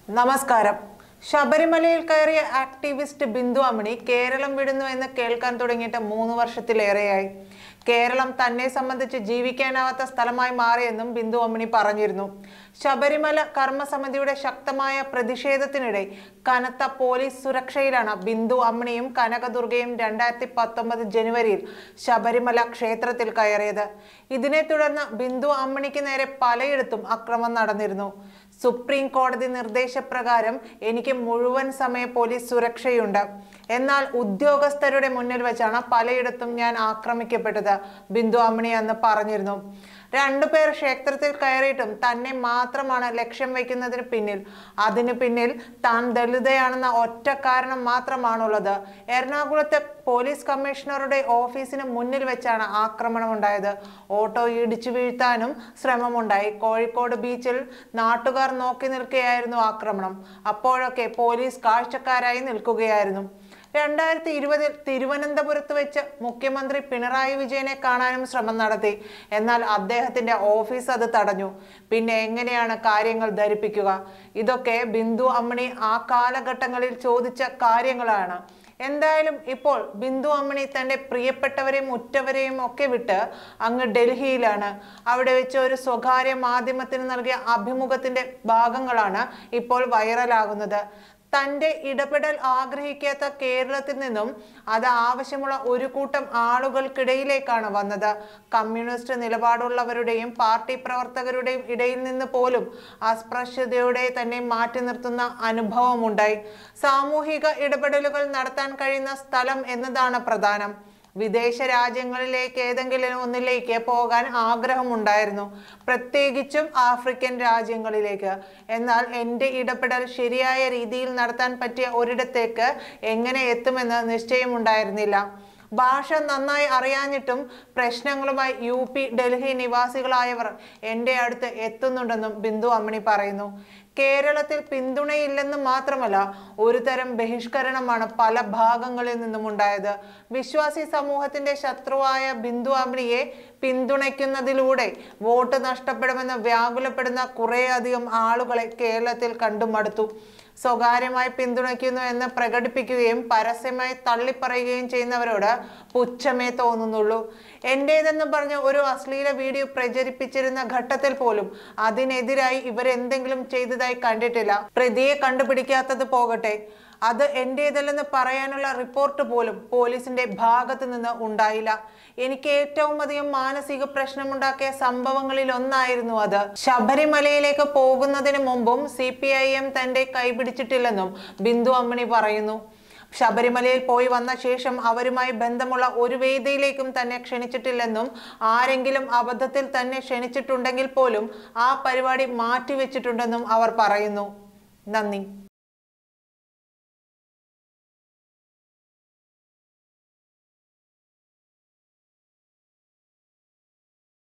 നമസ്കാരം ശബരിമലയിൽ കയറിയ ആക്ടിവിസ്റ്റ് ബിന്ദു അമ്മിണി കേരളം വിടുന്നു എന്ന് കേൾക്കാൻ തുടങ്ങിയിട്ട് മൂന്ന് വർഷത്തിലേറെയായി കേരളം തന്നെ സംബന്ധിച്ച് ജീവിക്കാനാവാത്ത സ്ഥലമായി മാറിയെന്നും ബിന്ദു അമ്മിണി പറഞ്ഞിരുന്നു ശബരിമല കർമ്മസമിതിയുടെ ശക്തമായ പ്രതിഷേധത്തിനിടെ കനത്ത പോലീസ് സുരക്ഷയിലാണ് ബിന്ദു അമ്മിണിയും കനകദുർഗയും രണ്ടായിരത്തി പത്തൊമ്പത് ജനുവരിയിൽ ശബരിമല ക്ഷേത്രത്തിൽ കയറിയത് ഇതിനെ തുടർന്ന് ബിന്ദു അമ്മിണിക്ക് നേരെ പലയിടത്തും അക്രമം നടന്നിരുന്നു സുപ്രീം കോടതി നിർദ്ദേശപ്രകാരം എനിക്ക് മുഴുവൻ സമയ പോലീസ് സുരക്ഷയുണ്ട് എന്നാൽ ഉദ്യോഗസ്ഥരുടെ മുന്നിൽ വെച്ചാണ് പലയിടത്തും ഞാൻ ആക്രമിക്കപ്പെട്ടത് ബിന്ദു അമ്മിണി അന്ന് പറഞ്ഞിരുന്നു രണ്ടുപേർ ക്ഷേത്രത്തിൽ കയറിയിട്ടും തന്നെ മാത്രമാണ് ലക്ഷ്യം വയ്ക്കുന്നതിന് പിന്നിൽ അതിനു പിന്നിൽ താൻ ദളിതയാണെന്ന ഒറ്റ കാരണം മാത്രമാണുള്ളത് എറണാകുളത്തെ പോലീസ് കമ്മീഷണറുടെ ഓഫീസിന് മുന്നിൽ വെച്ചാണ് ആക്രമണം ഉണ്ടായത് ഓട്ടോ ഇടിച്ചു വീഴ്ത്താനും ശ്രമമുണ്ടായി കോഴിക്കോട് ബീച്ചിൽ നാട്ടുകാർ നോക്കി നിൽക്കുകയായിരുന്നു ആക്രമണം അപ്പോഴൊക്കെ പോലീസ് കാഴ്ചക്കാരായി നിൽക്കുകയായിരുന്നു രണ്ടായിരത്തി ഇരുപതിൽ തിരുവനന്തപുരത്ത് വെച്ച് മുഖ്യമന്ത്രി പിണറായി വിജയനെ കാണാനും ശ്രമം നടത്തി എന്നാൽ അദ്ദേഹത്തിന്റെ ഓഫീസ് അത് തടഞ്ഞു പിന്നെ എങ്ങനെയാണ് കാര്യങ്ങൾ ധരിപ്പിക്കുക ഇതൊക്കെ ബിന്ദു അമ്മിണി ആ കാലഘട്ടങ്ങളിൽ ചോദിച്ച കാര്യങ്ങളാണ് എന്തായാലും ഇപ്പോൾ ബിന്ദു അമ്മിണി തന്റെ പ്രിയപ്പെട്ടവരെയും ഉറ്റവരെയും ഒക്കെ വിട്ട് അങ്ങ് ഡൽഹിയിലാണ് അവിടെ വെച്ച് ഒരു സ്വകാര്യ മാധ്യമത്തിന് നൽകിയ അഭിമുഖത്തിന്റെ ഭാഗങ്ങളാണ് ഇപ്പോൾ വൈറലാകുന്നത് തന്റെ ഇടപെടൽ ആഗ്രഹിക്കാത്ത കേരളത്തിൽ നിന്നും അത് ആവശ്യമുള്ള ഒരു കൂട്ടം ആളുകൾക്കിടയിലേക്കാണ് വന്നത് കമ്മ്യൂണിസ്റ്റ് നിലപാടുള്ളവരുടെയും പാർട്ടി പ്രവർത്തകരുടെയും ഇടയിൽ നിന്ന് പോലും അസ്പൃശ്യതയോടെ തന്നെ മാറ്റി നിർത്തുന്ന അനുഭവമുണ്ടായി സാമൂഹിക ഇടപെടലുകൾ നടത്താൻ കഴിയുന്ന സ്ഥലം എന്നതാണ് പ്രധാനം വിദേശ രാജ്യങ്ങളിലേക്ക് ഏതെങ്കിലും ഒന്നിലേക്ക് പോകാൻ ആഗ്രഹമുണ്ടായിരുന്നു പ്രത്യേകിച്ചും ആഫ്രിക്കൻ രാജ്യങ്ങളിലേക്ക് എന്നാൽ എൻ്റെ ഇടപെടൽ ശരിയായ രീതിയിൽ നടത്താൻ പറ്റിയ ഒരിടത്തേക്ക് എങ്ങനെ എത്തുമെന്ന് നിശ്ചയമുണ്ടായിരുന്നില്ല ഭാഷ നന്നായി അറിയാഞ്ഞിട്ടും പ്രശ്നങ്ങളുമായി യു പി ഡൽഹി നിവാസികളായവർ എൻ്റെ അടുത്ത് എത്തുന്നുണ്ടെന്നും ബിന്ദു അമ്മിണി പറയുന്നു കേരളത്തിൽ പിന്തുണയില്ലെന്ന് മാത്രമല്ല ഒരു തരം ബഹിഷ്കരണമാണ് പല ഭാഗങ്ങളിൽ നിന്നും ഉണ്ടായത് വിശ്വാസി സമൂഹത്തിന്റെ ശത്രുവായ ബിന്ദു അമ്മിണിയെ പിന്തുണയ്ക്കുന്നതിലൂടെ വോട്ട് നഷ്ടപ്പെടുമെന്ന് വ്യാകുലപ്പെടുന്ന കുറേയധികം ആളുകളെ കേരളത്തിൽ കണ്ടുമടുത്തു സ്വകാര്യമായി പിന്തുണയ്ക്കുന്നു എന്ന് പ്രകടിപ്പിക്കുകയും പരസ്യമായി തള്ളിപ്പറയുകയും ചെയ്യുന്നവരോട് പുച്ഛമേ തോന്നുന്നുള്ളൂ എന്റേതെന്ന് പറഞ്ഞ് ഒരു അശ്ലീല വീഡിയോ പ്രചരിപ്പിച്ചിരുന്ന ഘട്ടത്തിൽ പോലും അതിനെതിരായി ഇവരെന്തെങ്കിലും ചെയ്തതായി കണ്ടിട്ടില്ല പ്രതിയെ കണ്ടുപിടിക്കാത്തത് പോകട്ടെ അത് എന്റേതല്ലെന്ന് പറയാനുള്ള റിപ്പോർട്ട് പോലും പോലീസിന്റെ ഭാഗത്ത് നിന്ന് ഉണ്ടായില്ല എനിക്ക് ഏറ്റവും അധികം മാനസിക പ്രശ്നമുണ്ടാക്കിയ സംഭവങ്ങളിൽ ഒന്നായിരുന്നു അത് ശബരിമലയിലേക്ക് പോകുന്നതിന് മുമ്പും സി പി ഐ എം തന്റെ കൈപിടിച്ചിട്ടില്ലെന്നും ബിന്ദു അമ്മിണി പറയുന്നു ശബരിമലയിൽ പോയി വന്ന ശേഷം അവരുമായി ബന്ധമുള്ള ഒരു വേദിയിലേക്കും തന്നെ ക്ഷണിച്ചിട്ടില്ലെന്നും ആരെങ്കിലും അബദ്ധത്തിൽ തന്നെ ക്ഷണിച്ചിട്ടുണ്ടെങ്കിൽ പോലും ആ പരിപാടി മാറ്റിവെച്ചിട്ടുണ്ടെന്നും അവർ പറയുന്നു നന്ദി